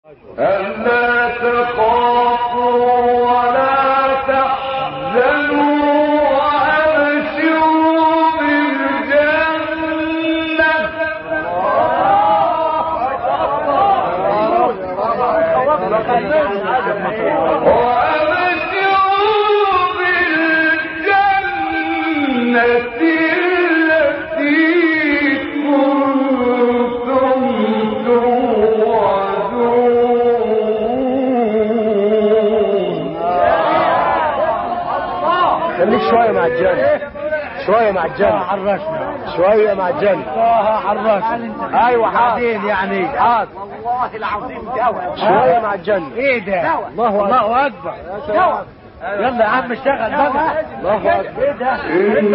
ألا تخافوا ولا تحزنوا وأبشروا بالجنة وأبشروا بالجنة التي كنتم توعدون خليك شوية مع الجنة شوية مع الجنة حرشنا شوية مع الجنة الله حرشنا ايوه حاضر بعدين يعني حاضر والله العظيم دواء شوية مع الجنة ايه ده الله أكبر. الله اكبر دواء يلا يا عم اشتغل بقى الله أكبر ايه ده إن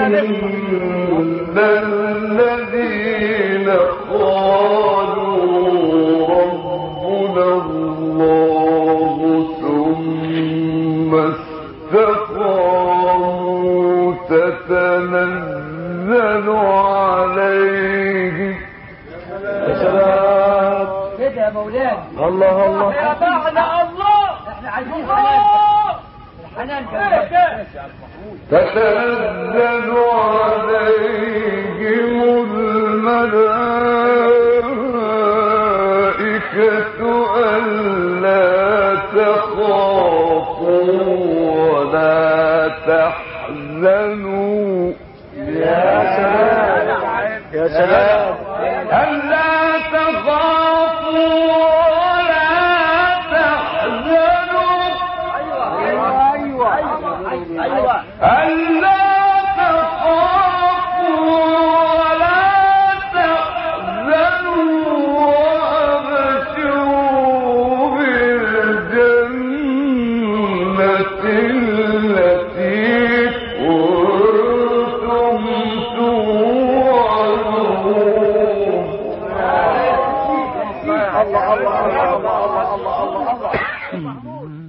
الذين قالوا ربنا الله ثم استقاموا تتنزل عليهم يا سلام كده يا مولانا الله الله يا بعد الله احنا عايزين حنان الحنان كمان تتنزل عليهم الملائكة ألا تخافوا ولا تحزنوا يا سلام يا سلام ألا تخافوا ولا تحزنوا ايوه ألا تخافوا ولا تحزنوا وأبشروا بالجنة التي كنتم توعدون الله الله الله الله الله الله الله